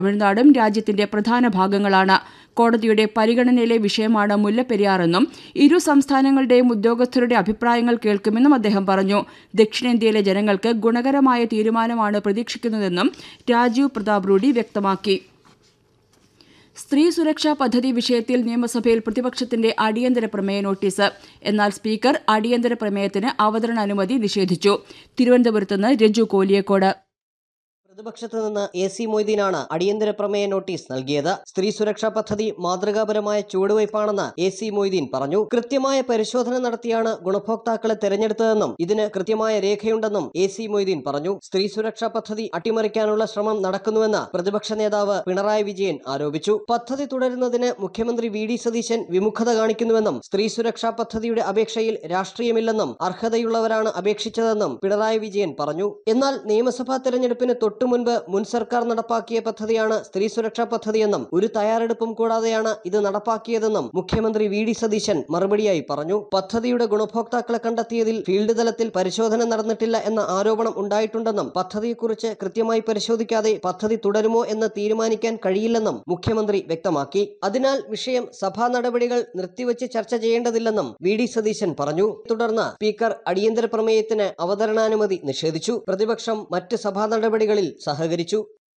തമിഴ്നാടും രാജ്യത്തിന്റെ പ്രധാന ഭാഗങ്ങളാണ് കോടതിയുടെ പരിഗണനയിലെ വിഷയമാണ് മുല്ലപ്പെരിയാറെന്നും ഇരു സംസ്ഥാനങ്ങളുടെയും ഉദ്യോഗസ്ഥരുടെ അഭിപ്രായങ്ങൾ കേൾക്കുമെന്നും അദ്ദേഹം പറഞ്ഞു ദക്ഷിണേന്ത്യയിലെ ജനങ്ങൾക്ക് ഗുണകരമായ തീരുമാനമാണ് പ്രതീക്ഷിക്കുന്നതെന്നും രാജീവ് പ്രതാപ് റൂഡി വ്യക്തമാക്കി സ്ത്രീ സുരക്ഷാ പദ്ധതി വിഷയത്തിൽ നിയമസഭയിൽ പ്രതിപക്ഷത്തിന്റെ അടിയന്തര പ്രമേയ നോട്ടീസ് എന്നാൽ സ്പീക്കർ അടിയന്തര പ്രമേയത്തിന് അവതരണാനുമതി നിഷേധിച്ചു തിരുവനന്തപുരത്ത് നിന്ന് രജു കോലിയക്കോട് പ്രതിപക്ഷത്ത് നിന്ന് എ സി മൊയ്തീനാണ് അടിയന്തര പ്രമേയ നോട്ടീസ് നൽകിയത് സ്ത്രീ സുരക്ഷാ പദ്ധതി മാതൃകാപരമായ ചുവടുവയ്പാണെന്ന് എ സി മൊയ്തീൻ പറഞ്ഞു കൃത്യമായ പരിശോധന നടത്തിയാണ് ഗുണഭോക്താക്കളെ തെരഞ്ഞെടുത്തതെന്നും ഇതിന് കൃത്യമായ രേഖയുണ്ടെന്നും എ സി മൊയ്തീൻ പറഞ്ഞു സ്ത്രീ സുരക്ഷാ പദ്ധതി അട്ടിമറിക്കാനുള്ള ശ്രമം നടക്കുന്നുവെന്ന് പ്രതിപക്ഷ നേതാവ് പിണറായി വിജയൻ ആരോപിച്ചു പദ്ധതി തുടരുന്നതിന് മുഖ്യമന്ത്രി വി ഡി സതീശൻ വിമുഖത കാണിക്കുന്നുവെന്നും സ്ത്രീ സുരക്ഷാ പദ്ധതിയുടെ അപേക്ഷയിൽ രാഷ്ട്രീയമില്ലെന്നും അർഹതയുള്ളവരാണ് അപേക്ഷിച്ചതെന്നും പിണറായി വിജയൻ പറഞ്ഞു എന്നാൽ നിയമസഭാ തെരഞ്ഞെടുപ്പിന് തൊട്ടു മുൻപ് മുൻ സർക്കാർ നടപ്പാക്കിയ പദ്ധതിയാണ് സ്ത്രീ സുരക്ഷാ പദ്ധതിയെന്നും ഒരു തയ്യാറെടുപ്പും കൂടാതെയാണ് ഇത് നടപ്പാക്കിയതെന്നും മുഖ്യമന്ത്രി വി ഡി സതീശൻ മറുപടിയായി പറഞ്ഞു പദ്ധതിയുടെ ഗുണഭോക്താക്കളെ കണ്ടെത്തിയതിൽ ഫീൽഡ് തലത്തിൽ പരിശോധന നടന്നിട്ടില്ല എന്ന ആരോപണം ഉണ്ടായിട്ടുണ്ടെന്നും പദ്ധതിയെക്കുറിച്ച് കൃത്യമായി പരിശോധിക്കാതെ പദ്ധതി തുടരുമോ എന്ന് തീരുമാനിക്കാൻ കഴിയില്ലെന്നും മുഖ്യമന്ത്രി വ്യക്തമാക്കി അതിനാൽ വിഷയം സഭാ നടപടികൾ നിർത്തിവച്ച് ചർച്ച ചെയ്യേണ്ടതില്ലെന്നും വി ഡി സതീശൻ പറഞ്ഞു തുടർന്ന് സ്പീക്കർ അടിയന്തര പ്രമേയത്തിന് അവതരണാനുമതി നിഷേധിച്ചു പ്രതിപക്ഷം മറ്റ് സഭാ നടപടികളിൽ സഹകരിച്ചു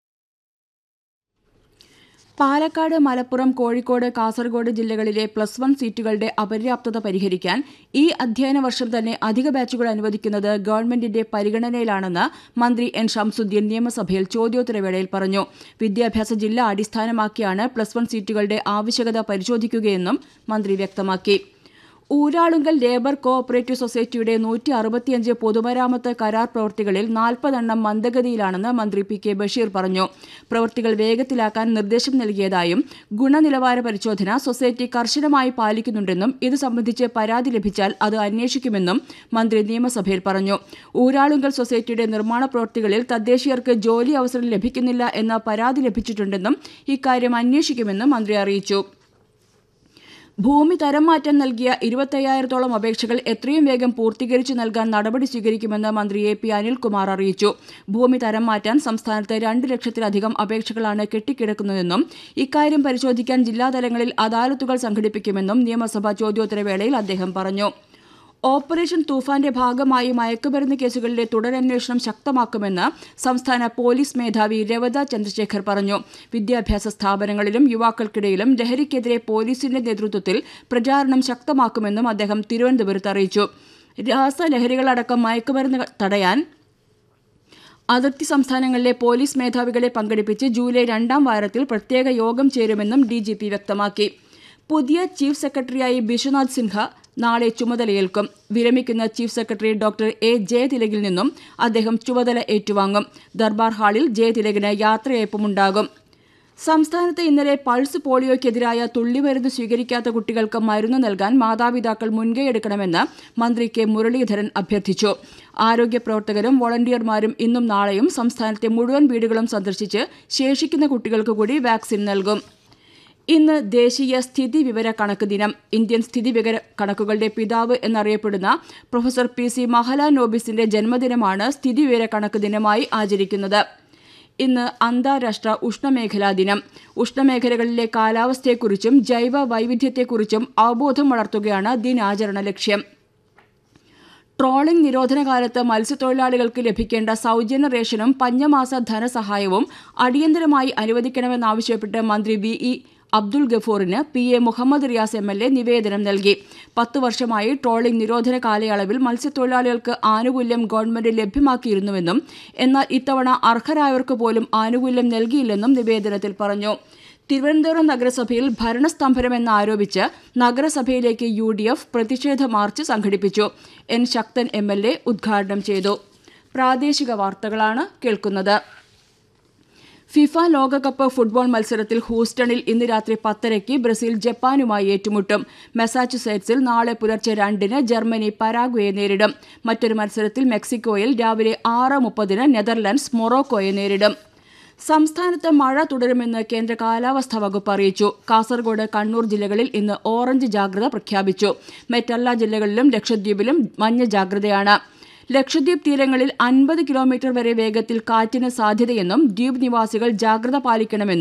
പാലക്കാട് മലപ്പുറം കോഴിക്കോട് കാസർഗോഡ് ജില്ലകളിലെ പ്ലസ് വൺ സീറ്റുകളുടെ അപര്യാപ്തത പരിഹരിക്കാൻ ഈ അധ്യയന വർഷം തന്നെ അധിക ബാച്ചുകൾ അനുവദിക്കുന്നത് ഗവൺമെന്റിന്റെ പരിഗണനയിലാണെന്ന് മന്ത്രി എൻ ഷംസുദ്ദീൻ നിയമസഭയിൽ ചോദ്യോത്തരവേളയിൽ പറഞ്ഞു വിദ്യാഭ്യാസ ജില്ല അടിസ്ഥാനമാക്കിയാണ് പ്ലസ് വൺ സീറ്റുകളുടെ ആവശ്യകത പരിശോധിക്കുകയെന്നും മന്ത്രി വ്യക്തമാക്കി ഊരാളുങ്കൽ ലേബർ കോ ഓപ്പറേറ്റീവ് സൊസൈറ്റിയുടെ നൂറ്റി അറുപത്തിയഞ്ച് പൊതുമരാമത്ത് കരാർ പ്രവൃത്തികളിൽ നാൽപ്പതെണ്ണം മന്ദഗതിയിലാണെന്ന് മന്ത്രി പി കെ ബഷീർ പറഞ്ഞു പ്രവൃത്തികൾ വേഗത്തിലാക്കാൻ നിർദ്ദേശം നൽകിയതായും ഗുണനിലവാര പരിശോധന സൊസൈറ്റി കർശനമായി പാലിക്കുന്നുണ്ടെന്നും ഇത് സംബന്ധിച്ച് പരാതി ലഭിച്ചാൽ അത് അന്വേഷിക്കുമെന്നും മന്ത്രി നിയമസഭയിൽ പറഞ്ഞു ഊരാളുങ്കൽ സൊസൈറ്റിയുടെ നിർമ്മാണ പ്രവൃത്തികളിൽ തദ്ദേശീയർക്ക് ജോലി അവസരം ലഭിക്കുന്നില്ല എന്ന പരാതി ലഭിച്ചിട്ടുണ്ടെന്നും ഇക്കാര്യം അന്വേഷിക്കുമെന്നും മന്ത്രി അറിയിച്ചു ഭൂമി തരം മാറ്റം നൽകിയ ഇരുപത്തയ്യായിരത്തോളം അപേക്ഷകൾ എത്രയും വേഗം പൂർത്തീകരിച്ചു നൽകാൻ നടപടി സ്വീകരിക്കുമെന്ന് മന്ത്രി എ പി അനിൽകുമാർ അറിയിച്ചു ഭൂമി തരം മാറ്റാൻ സംസ്ഥാനത്ത് രണ്ട് ലക്ഷത്തിലധികം അപേക്ഷകളാണ് കെട്ടിക്കിടക്കുന്നതെന്നും ഇക്കാര്യം പരിശോധിക്കാൻ ജില്ലാതലങ്ങളിൽ അദാലത്തുകൾ സംഘടിപ്പിക്കുമെന്നും നിയമസഭാ ചോദ്യോത്തരവേളയിൽ അദ്ദേഹം പറഞ്ഞു ഓപ്പറേഷൻ തൂഫാന്റെ ഭാഗമായി മയക്കുമരുന്ന് കേസുകളിലെ തുടരന്വേഷണം ശക്തമാക്കുമെന്ന് സംസ്ഥാന പോലീസ് മേധാവി രവത ചന്ദ്രശേഖർ പറഞ്ഞു വിദ്യാഭ്യാസ സ്ഥാപനങ്ങളിലും യുവാക്കൾക്കിടയിലും ലഹരിക്കെതിരെ പോലീസിന്റെ നേതൃത്വത്തിൽ പ്രചാരണം ശക്തമാക്കുമെന്നും അദ്ദേഹം തിരുവനന്തപുരത്ത് അറിയിച്ചു രാസലഹരികളടക്കം മയക്കുമരുന്ന് തടയാൻ അതിർത്തി സംസ്ഥാനങ്ങളിലെ പോലീസ് മേധാവികളെ പങ്കെടുപ്പിച്ച് ജൂലൈ രണ്ടാം വാരത്തിൽ പ്രത്യേക യോഗം ചേരുമെന്നും ഡി ജി പി വ്യക്തമാക്കി പുതിയ ചീഫ് സെക്രട്ടറിയായി ബിശ്വനാഥ് സിൻഹ നാളെ ചുമതലയേൽക്കും വിരമിക്കുന്ന ചീഫ് സെക്രട്ടറി ഡോക്ടർ എ ജയതിലകിൽ നിന്നും അദ്ദേഹം ചുമതല ഏറ്റുവാങ്ങും ദർബാർ ഹാളിൽ ജയതിലകിന് യാത്രയയപ്പുമുണ്ടാകും സംസ്ഥാനത്ത് ഇന്നലെ പൾസ് പോളിയോയ്ക്കെതിരായ തുള്ളിമരുന്ന് സ്വീകരിക്കാത്ത കുട്ടികൾക്ക് മരുന്ന് നൽകാൻ മാതാപിതാക്കൾ മുൻകൈയെടുക്കണമെന്ന് മന്ത്രി കെ മുരളീധരൻ അഭ്യർത്ഥിച്ചു ആരോഗ്യ പ്രവർത്തകരും വോളണ്ടിയർമാരും ഇന്നും നാളെയും സംസ്ഥാനത്തെ മുഴുവൻ വീടുകളും സന്ദർശിച്ച് ശേഷിക്കുന്ന കുട്ടികൾക്ക് കൂടി വാക്സിൻ നൽകും ഇന്ന് ദേശീയ സ്ഥിതി വിവര കണക്ക് ദിനം ഇന്ത്യൻ സ്ഥിതി വിവര കണക്കുകളുടെ പിതാവ് എന്നറിയപ്പെടുന്ന പ്രൊഫസർ പി സി മഹലാനോബിസിന്റെ ജന്മദിനമാണ് സ്ഥിതി വിവര കണക്ക് ദിനമായി ആചരിക്കുന്നത് ഇന്ന് അന്താരാഷ്ട്ര ഉഷ്ണമേഖലാ ദിനം ഉഷ്ണമേഖലകളിലെ കാലാവസ്ഥയെക്കുറിച്ചും ജൈവ വൈവിധ്യത്തെക്കുറിച്ചും അവബോധം വളർത്തുകയാണ് ദിനാചരണ ലക്ഷ്യം ട്രോളിംഗ് നിരോധന കാലത്ത് മത്സ്യത്തൊഴിലാളികൾക്ക് ലഭിക്കേണ്ട സൗജന്യ റേഷനും പഞ്ഞമാസ ധനസഹായവും അടിയന്തരമായി അനുവദിക്കണമെന്നാവശ്യപ്പെട്ട് മന്ത്രി വി ഇ അബ്ദുൾ ഗഫൂറിന് P A Muhammad Riyas M L A നിവേദനം നൽകി പത്ത് വർഷമായി ട്രോളിംഗ് നിരോധന കാലയളവിൽ മത്സ്യത്തൊഴിലാളികൾക്ക് ആനുകൂല്യം ഗവൺമെന്റ് ലഭ്യമാക്കിയിരുന്നുവെന്നും എന്നാൽ ഇത്തവണ അർഹരായവർക്ക് പോലും ആനുകൂല്യം നൽകിയില്ലെന്നും നിവേദനത്തിൽ പറഞ്ഞു തിരുവനന്തപുരം നഗരസഭയിൽ ഭരണസ്തംഭനമെന്നാരോപിച്ച് നഗരസഭയിലേക്ക് യു ഡി എഫ് പ്രതിഷേധ മാർച്ച് സംഘടിപ്പിച്ചു N Sakthan M L A ഉദ്ഘാടനം ചെയ്തു പ്രാദേശിക വാർത്തകളാണ് കേൾക്കുന്നത് ഫിഫ ലോകകപ്പ് ഫുട്ബോൾ മത്സരത്തിൽ ഹൂസ്റ്റണിൽ ഇന്ന് രാത്രി പത്തരയ്ക്ക് ബ്രസീൽ ജപ്പാനുമായി ഏറ്റുമുട്ടും മെസാച്ചുസെറ്റ്സിൽ നാളെ പുലർച്ചെ രണ്ടിന് ജർമ്മനി പരാഗ്വയെ നേരിടും മറ്റൊരു മത്സരത്തിൽ മെക്സിക്കോയിൽ രാവിലെ ആറ് മുപ്പതിന് നെതർലൻഡ്സ് മൊറോക്കോയെ നേരിടും സംസ്ഥാനത്ത് മഴ തുടരുമെന്ന് കേന്ദ്ര കാലാവസ്ഥാ വകുപ്പ് അറിയിച്ചു കാസർഗോഡ് കണ്ണൂർ ജില്ലകളിൽ ഇന്ന് ഓറഞ്ച് ജാഗ്രത പ്രഖ്യാപിച്ചു മറ്റെല്ലാ ജില്ലകളിലും ലക്ഷദ്വീപിലും മഞ്ഞ ജാഗ്രതയാണ് ലക്ഷദ്വീപ് തീരങ്ങളിൽ അൻപത് കിലോമീറ്റർ വരെ വേഗത്തിൽ കാറ്റിന് സാധ്യതയെന്നും ദ്വീപ് നിവാസികൾ ജാഗ്രത പാലിക്കണമെന്നും